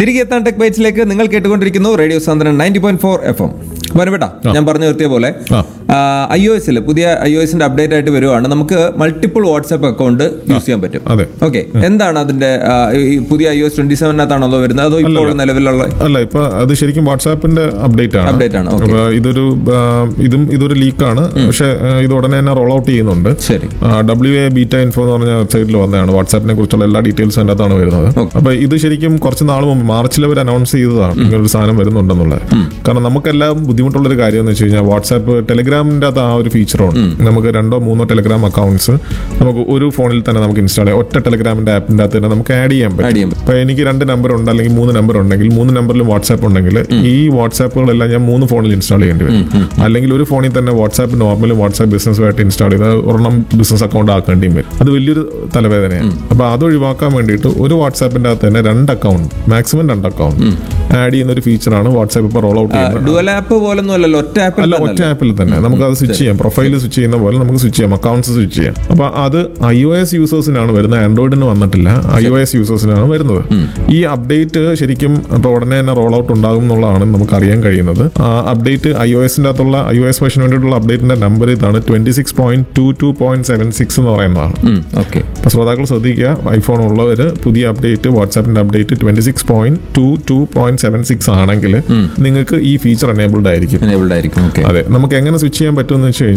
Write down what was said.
തിരികെ എത്താൻ ടെക് ബൈറ്റ്സിലേക്ക് നിങ്ങൾ കേട്ടുകൊണ്ടിരിക്കുന്നു റേഡിയോ സാന്ദ്രൻ ninety point four F M വരവേട്ടാ ഞാൻ പറഞ്ഞു നിർത്തിയ പോലെ ആ. ഐ ഒ എസിൽ പുതിയ ഐ ഒ എസിന്റെ അപ്ഡേറ്റ് ആയിട്ട് വരുവാണ് നമുക്ക് മൾട്ടിപ്പിൾ വാട്സ്ആപ്പ് അക്കൗണ്ട് യൂസ് ചെയ്യാൻ പറ്റും അതെ ഓക്കെ എന്താണ് അതിന്റെ ആ, ഈ പുതിയ ഐ ഒ എസ് ട്വന്റി സെവനകത്താണോ അതോ വരുന്നത് അതോ ഇപ്പോൾ നിലവിലുള്ള അല്ല ഇപ്പൊ അത് ശരിക്കും വാട്സാപ്പിന്റെ അപ്ഡേറ്റ് ആണ് Update ആണ്, okay. അപ്പൊ ഇതൊരു ആ, ഇതും ഇതൊരു ലീക്കാണ് പക്ഷെ ആ, ഇത് ഉടനെ തന്നെ റോൾ ഔട്ട് ചെയ്യുന്നുണ്ട് ശരി ഡബ്ല്യു എ ബീറ്റ ഇൻഫോ എന്ന് പറഞ്ഞ വെബ്സൈറ്റിൽ വന്നതാണ് വാട്സാപ്പിനെ കുറിച്ചുള്ള എല്ലാ ഡീറ്റെയിൽസും അതിൻ്റെ അകത്താണ് വരുന്നത് Okay. അപ്പൊ ഇത് ശരിക്കും കുറച്ച് നാൾ മുമ്പ് മാർച്ചിൽ അവർ അനൗൺസ് ചെയ്തതാണ് ഇങ്ങനൊരു സാധനം വരുന്നുണ്ടെന്നുള്ളത് കാരണം നമുക്കെല്ലാം ബുദ്ധിമുട്ടുള്ള ഒരു കാര്യം എന്ന് വെച്ച് കഴിഞ്ഞാൽ വാട്സാപ്പ് ടെലിഗ്രാമിന്റെ അകത്ത് ആ ഒരു ഫീച്ചറുണ്ട് നമുക്ക് രണ്ടോ മൂന്നോ ടെലിഗ്രാം അക്കൗണ്ട്സ് നമുക്ക് ഒരു ഫോണിൽ തന്നെ നമുക്ക് ഇൻസ്റ്റാൾ ചെയ്യാം ഒറ്റ ടെലിഗ്രാമിന്റെ ആപ്പിന്റെ അകത്ത് തന്നെ നമുക്ക് ആഡ് ചെയ്യാൻ Add ചെയ്യാൻ പറ്റും അപ്പൊ എനിക്ക് രണ്ട് നമ്പർ ഉണ്ട് അല്ലെങ്കിൽ മൂന്ന് നമ്പർ ഉണ്ടെങ്കിൽ മൂന്ന് നമ്പറിലും വാട്സാപ്പ് ഉണ്ടെങ്കിൽ ഈ വാട്സാപ്പുകളെല്ലാം ഞാൻ മൂന്ന് ഫോണിൽ ഇൻസ്റ്റാൾ ചെയ്യേണ്ടി വരും അല്ലെങ്കിൽ ഒരു ഫോണിൽ തന്നെ വാട്സാപ്പ് നോർമലും വാട്സാപ്പ് ബിസിനസ്സുമായിട്ട് ഇൻസ്റ്റാൾ ചെയ്ത് ഒരെണ്ണം ബിസിനസ് അക്കൗണ്ട് ആക്കേണ്ടിയും വരും അത് വലിയൊരു തലവേദനയാണ് അപ്പൊ അത് ഒഴിവാക്കാൻ വേണ്ടിയിട്ട് ഒരു വാട്സാപ്പിന്റെ അകത്ത് തന്നെ രണ്ട് അക്കൗണ്ട് മാക്സിമം രണ്ട് അക്കൗണ്ട് ആഡ് ചെയ്യുന്ന ഒരു ഫീച്ചറാണ് വാട്സാപ്പ് ഇപ്പോൾ റോൾ ഔട്ട് ചെയ്യുന്നത് ഡുവൽ ആപ്പ് പോലൊന്നും അല്ലല്ലോ ഒറ്റ ആപ്പിൽ അല്ല ഒറ്റ ആപ്പിൽ തന്നെ നമുക്ക് അത് സ്വിച്ച് ചെയ്യാം പ്രൊഫൈൽ സ്വിച്ച് ചെയ്യുന്ന പോലെ നമുക്ക് സ്വിച്ച് ചെയ്യാം അക്കൗണ്ട്സ് സ്വിച്ച് ചെയ്യാം അപ്പൊ അത് ഐ ഒ എസ് യൂസേഴ്സിനാണ് വരുന്നത് ആൻഡ്രോയിഡിന് വന്നിട്ടില്ല ഐ ഒ എസ് യൂസേഴ്സിനാണ് വരുന്നത് ഈ അപ്ഡേറ്റ് ശരിക്കും ഇപ്പൊ ഉടനെ തന്നെ റോൾ ഔട്ട് ഉണ്ടാകും എന്നുള്ളതാണ് നമുക്ക് അറിയാൻ കഴിയുന്നത് ആ അപ്ഡേറ്റ് ഐ ഒ എസിന്റെ അകത്തുള്ള ഐ ഒ എസ് വേഷന് വേണ്ടിയിട്ടുള്ള അപ്ഡേറ്റിന്റെ നമ്പർ ഇതാണ് twenty six point two two point seven six എന്ന് പറയുന്നതാണ് ഓക്കെ അപ്പൊ ശ്രോതാക്കൾ ശ്രദ്ധിക്കുക ഐഫോൺ ഉള്ളവർ പുതിയ അപ്ഡേറ്റ് വാട്സാപ്പിന്റെ update twenty six point two two point seven six ആണെങ്കിൽ നിങ്ങൾക്ക് ഈ ഫീച്ചർ എനേബിൾഡ് ആയിരിക്കും എനേബിൾഡ് ആയിരിക്കും ഓക്കെ അതെ നമുക്ക് എങ്ങനെ സ്വിച്ച് ചെയ്യാൻ പറ്റുമെന്ന് വെച്ച് കഴിഞ്ഞാൽ